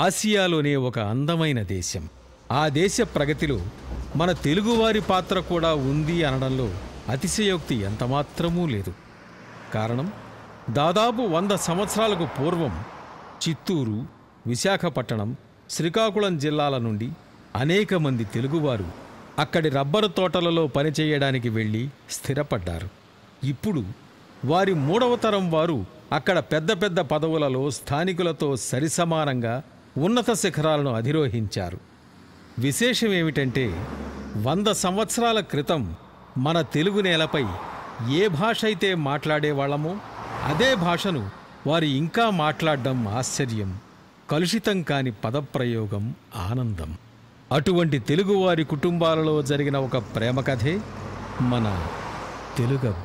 ఆసియాలోనే ఒక అందమైన దేశం ఆ దేశ ప్రగతిలో మన తెలుగువారి పాత్ర కూడా ఉంది అనడంలో అతిశయోక్తి ఎంతమాత్రమూ లేదు కారణం దాదాపు వంద సంవత్సరాలకు పూర్వం చిత్తూరు విశాఖపట్టణం శ్రీకాకుళం జిల్లాల నుండి అనేక మంది తెలుగువారు అక్కడి రబ్బరు తోటలలో పనిచేయడానికి వెళ్ళి స్థిరపడ్డారు ఇప్పుడు వారి మూడవ తరం వారు అక్కడ పెద్ద పెద్ద పదవులలో స్థానికులతో సరిసమానంగా ఉన్నత శిఖరాలను అధిరోహించారు విశేషం ఏమిటంటే వంద సంవత్సరాల క్రితం మన తెలుగు నేలపై ఏ భాష అయితే మాట్లాడేవాళ్ళమో అదే భాషను వారు ఇంకా మాట్లాడడం ఆశ్చర్యం కలుషితం కాని పదప్రయోగం ఆనందం అటువంటి తెలుగువారి కుటుంబాలలో జరిగిన ఒక ప్రేమ కథే మన తెలుగబ్బ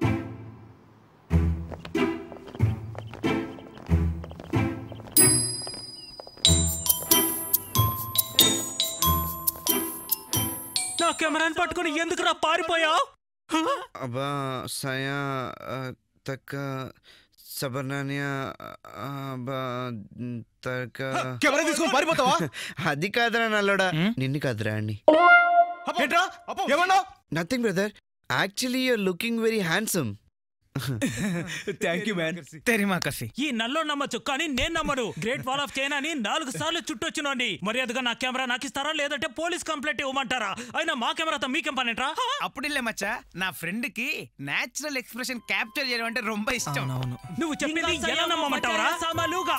నా కెమెరాని పట్టుకుని ఎందుకురా పారిపోయావు అబ్బా సయా ఆ, తక్క సబర్నానియా అబ్బా తక్క కెమెరా తీసుకొని పారిపోతావా అది కాదురా నల్లోడా నిన్ను కాదురా అండి ఏంట్రా ఏమన్నావు nothing brother actually you're looking very handsome thank you man తెరిమా కసి ఈ నల్లో నమ్మచ్చు కానీ నేను నమ్మను గ్రేట్ వాల్ ఆఫ్ చైనా అని నాలుగు సార్లు చుట్టొచ్చినోండి మర్యాదగా నా కెమెరా నాకు ఇస్తారా లేదంటే పోలీస్ కంప్లైంట్ ఇవ్వమంటారా అయినా మా కెమెరాతో మీకేం పనేంట్రా అప్పుడిల్లే మచ్చా నా ఫ్రెండ్ కి నేచురల్ ఎక్స్ప్రెషన్ క్యాప్చర్ చేయడం అంటే ரொம்ப ఇష్టం నువ్వు చెప్పింది ఎలా నమ్మమంటావురా సామాలుగా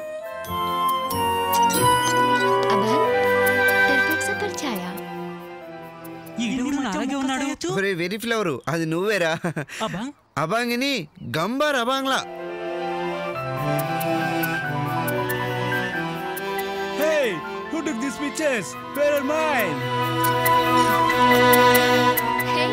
తెరపేస పరిచాయా ఈడు అలాగే ఉన్నాడు ఒరే వెరీ ఫ్లవరు అది నువ్వేరా అబ్బా అబాంగిని గంబార్ అబాంగ్లా hey who took this pictures where are mine hey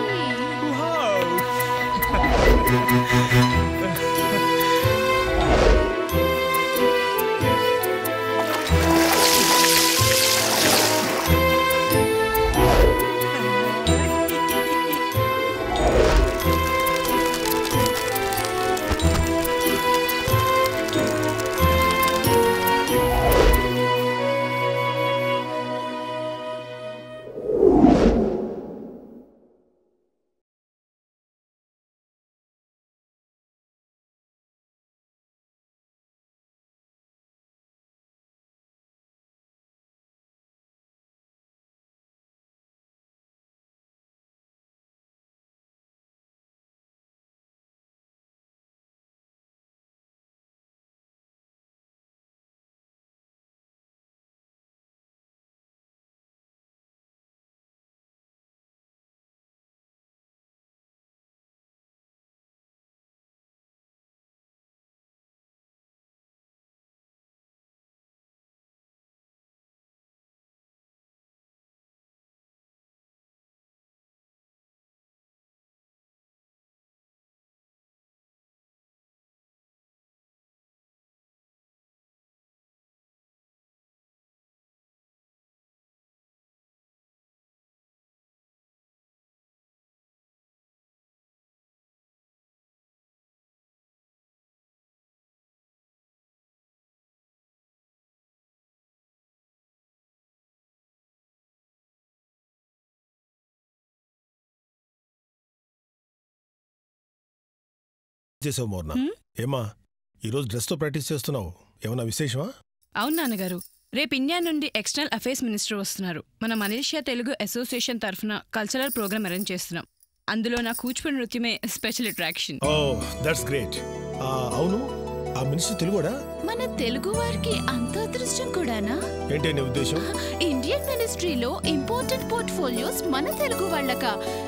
చేసావు మోర్న ఏమా ఈరోజు డ్రెస్తో ప్రాక్టీస్ చేస్తున్నావు ఏమన్నా విశేషమా అవును నాన్నగారు రేపు ఇండియా నుండి ఎక్స్టర్నల్ అఫైర్స్ మినిస్టర్ వస్తున్నారు మన మలేషియా తెలుగు అసోసియేషన్ తరఫున కల్చరల్ ప్రోగ్రామ్ అరేంజ్ చేస్తున్నాం అందులో నా కూచిపూడి నృత్యమే special attraction oh that's great అవును ఆ మినిస్టర్ తెలుగుడా మన తెలుగు వారికి అంత అదృష్టం కూడానా ఏంటి నీ ఉద్దేశం ఇండియన్ మినిస్ట్రీలో ఇంపార్టెంట్ పోర్ట్ఫోలియోస్ మన తెలుగు వాళ్ళక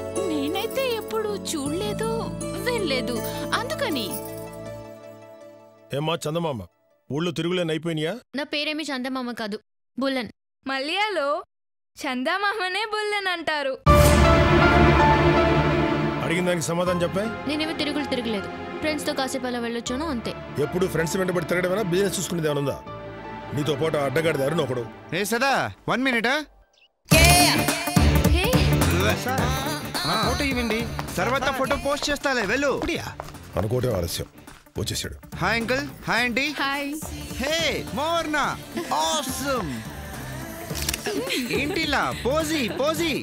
నేనైతే ఎప్పుడు చూడలేదు వెళ్ళలేదు అందుకని ఏమ్మా చందమామ ఊళ్ళో తిరుగులేని అయిపోయినాయా నా పేరేమి చందమామ కాదు బుల్లన్ మలయాలో చందమామనే బుల్లెన్ అంటారు అడిగిన దానికి సమాధానం చెప్పే నేనేమి తిరుగులు తిరగలేదు ఫ్రెండ్స్ తో కాసేపు అలా వెళ్ళొచ్చాను అంతే ఎప్పుడు ఫ్రెండ్స్ వెంటబడి తిరగడమేనా బిజినెస్ చూసుకునేది ఏమైనా ఉందా నీతో పాటు అడ్డగాడిద అరుణ్ ఒకడు ఏ సదా వన్ మినిట్ హే ఫోటో ఇవ్వండి తర్వాత ఫోటో పోస్ట్ చేస్తాలే వెళ్ళు అనుకోవటం ఆలస్యం వచ్చేసాడు hi uncle hi aunty hi hey మోర్నా ఆసమ్ ఏంటిలా పోజీ పోజీ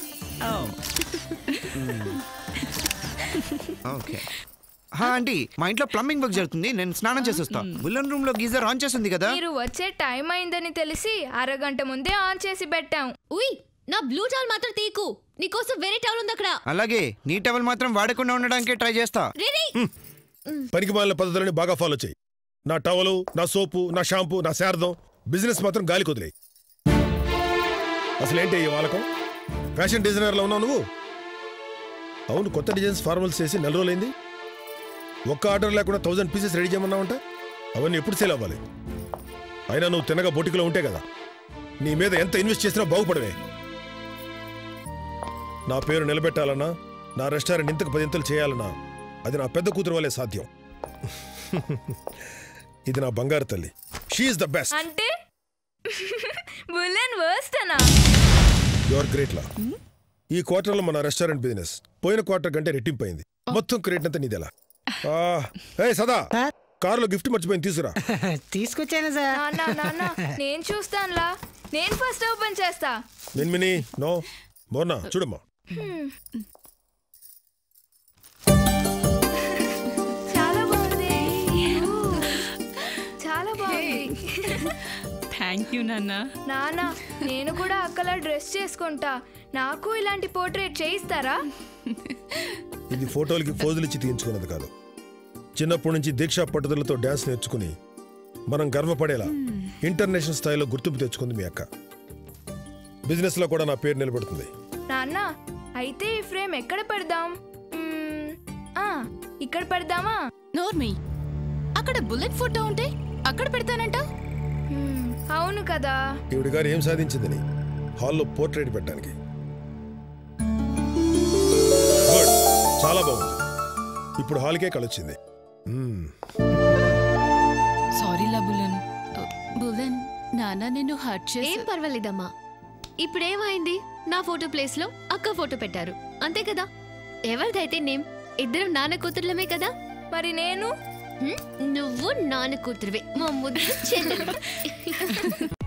ఓకే హా ఆంటీ మా ఇంట్లో ప్లంబింగ్ వర్క్ జరుగుతుంది నేను స్నానం చేసి వస్తా బుల్లన్ రూమ్ లో గీజర్ ఆన్ చేస్తుంది కదా మీరు వచ్చే టైం అయిందని తెలిసి అరగంట ముందే ఆన్ చేసి పెట్టాం ఉయ్ నా బ్లూ టవల్ మాత్రం తీకు నీకోసం వేరే టవల్ ఉంది అక్కడ అలాగే నీ టవల్ మాత్రం వాడకుండా ఉండడానికే ట్రై చేస్తా రే రే పనికి మాలిన పద్ధతులని బాగా ఫాలో చేయి నా టవలు నా సోపు నా షాంపూ నా శారదం బిజినెస్ మాత్రం గాలి కుదిలేయి అసలేంటి ఈ వాలకం ఫ్యాషన్ డిజైనర్లో ఉన్నావు నువ్వు అవును కొత్త డిజైన్స్ ఫార్మల్స్ చేసి నెల రోజులైంది ఒక్క ఆర్డర్ లేకుండా థౌజండ్ పీసెస్ రెడీ చేయమన్నావంట అవన్నీ ఎప్పుడు సేల్ అవ్వాలి అయినా నువ్వు తినగా బొటికలో ఉంటే కదా నీ మీద ఎంత ఇన్వెస్ట్ చేసినా బాగుపడవే నా పేరు నిలబెట్టాలన్నా నా రెస్టారెంట్ ఇంతకు పదింతలు చేయాలన్నా అది నా పెద్ద కూతురు వల్లే సాధ్యం ఇది నా బంగారు తల్లి షీఈస్ ద బెస్ట్ అంటే బుల్లెన్ వర్స్ట్ అనా యువర్ గ్రేట్ లా ఈ క్వార్టర్లో మన రెస్టారెంట్ బిజినెస్ పోయిన క్వార్టర్ కంటే రెట్టింపైంది మొత్తం క్రెడిట్ అంతా నీదెలా ఏ సదా కారులో గిఫ్ట్ మర్చిపోయింది తీసుకురా తీసుకొచ్చాను సార్ నాన్న నాన్న నేను చూస్తానులా నేను ఫస్ట్ ఓపెన్ చేస్తా మిన్మిని నో మోర్నా చూడమ్మా చాలా బాగుంది ఊ, చాలా బాగుంది థ్యాంక్ యూ నాన్న నాన్న నేను కూడా అక్కలా డ్రెస్ చేసుకుంటా నాకు ఇలాంటి పోర్ట్రేట్ చేయిస్తారా ఇది ఫోటోలకి పోజులు ఇచ్చి తీయించుకున్నది కాదు చిన్నప్పటి నుంచి దీక్షా పట్టుదలతో డ్యాన్స్ నేర్చుకుని మనం గర్వపడేలా ఇంటర్నేషనల్ స్థాయిలో గుర్తింపు తెచ్చుకుంది మీ అక్క బిజినెస్ లో కూడా నా పేరు నిలబడుతుంది నాన్న అయితే ఈ ఫ్రేమ్ ఎక్కడ పెడదాం మ్మ్, ఆ, ఇక్కడ పెడదామా నోర్మి అక్కడ బుల్లెట్ ఫోటో ఉంటే అక్కడ పెడతానంట మ్మ్, అవును కదా ఈవిడ గారు ఏం సాధించిందని హాల్లో పోర్ట్రేట్ పెట్టడానికి గుడ్ చాలా బాగుంది ఇప్పుడు హాల్కే కలొచ్చింది మ్మ్. సారీ లా బుల్లన్ బుల్లెన్ నాన్న నిన్ను హర్ట్ చేసి ఏం పర్వాలేదమ్మా ఇప్పుడేమైంది నా ఫోటో ప్లేస్ లో అక్క ఫోటో పెట్టారు అంతే కదా ఎవరిదైతే నేమ్ ఇద్దరం నాన్న కూతుర్లమే కదా మరి నేను హ్మ్? నువ్వు నాన్న కూతురువే మా ముద్దు చెల్లెలు